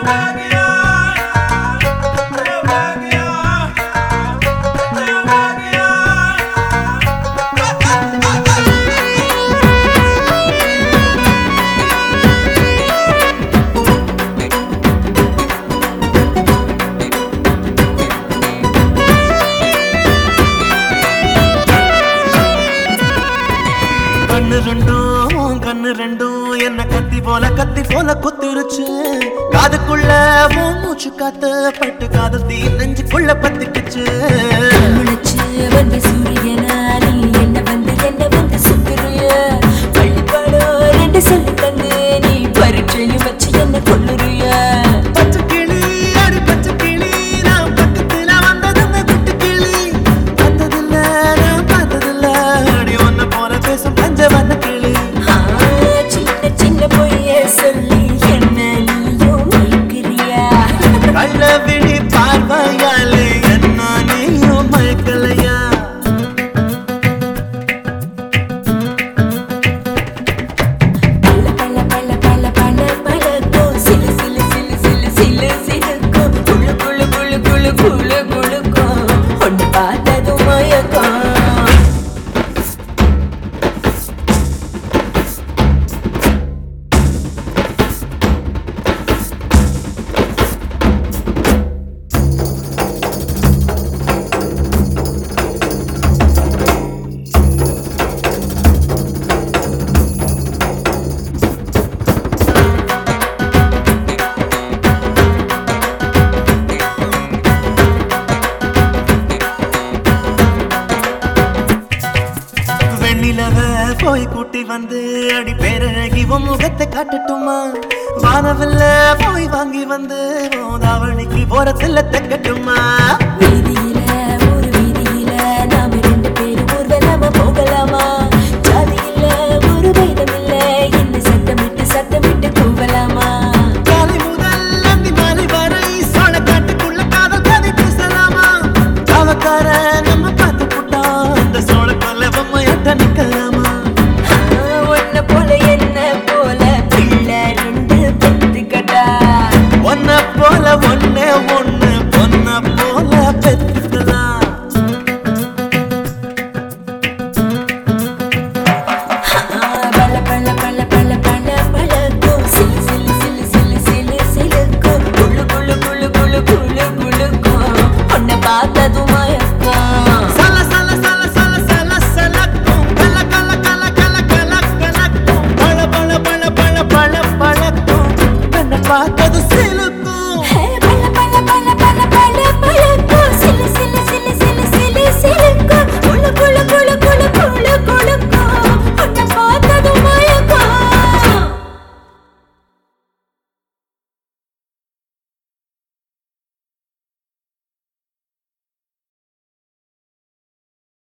கண்ணு ரெண்டும் உன் கண்ணு ரெண்டும் என்ன கத்தி போல கத்தி போல குத்துருச்சு காதுக்குள்ள உன் மூச்சு காத்து பட்டு காது தீ நெஞ்சுக்குள்ள பத்திக்குச்சு முளைச்சு வந்த சூரியனாரி என்ன வந்து என்ன வந்து சுத்துறிய பள்ளிப்பாடம் ரெண்டு சொல்லி தந்து நீ பரீட்சையும் வச்சு என்ன கொல்லுறிய பச்சை கிளி அடி பச்சை கிளி நான் பக்கத்துல வந்ததுங்க குட்டி கிளி பார்த்ததில்ல நான் பார்த்ததில்ல அடி ஒன்ன போல பேசும் பஞ்ச வந்த கிளி ஆ, சின்ன சின்ன பொய்ய சொல்லி என்ன நீயும் மயக்கிறியா கள்ள விழி பார்வையாலே என்ன நீயும் மயக்கலையா பல பல பல பல பல பழக்கும் சிலு சிலு சிலு சிலு சிலு சிலுக்கும் குளு குளு குளு குளு குளு குளுக்கும் ஒன்று பார்த்ததும் மயக்கம் வெண்ணிலவ போய் கூட்டி வந்து அடி பேரழகி உன் முகத்தை காட்டட்டுமா வானவில்ல போய் வாங்கி வந்து உன் தாவணிக்கு ஓரத்துல தைக்கட்டுமா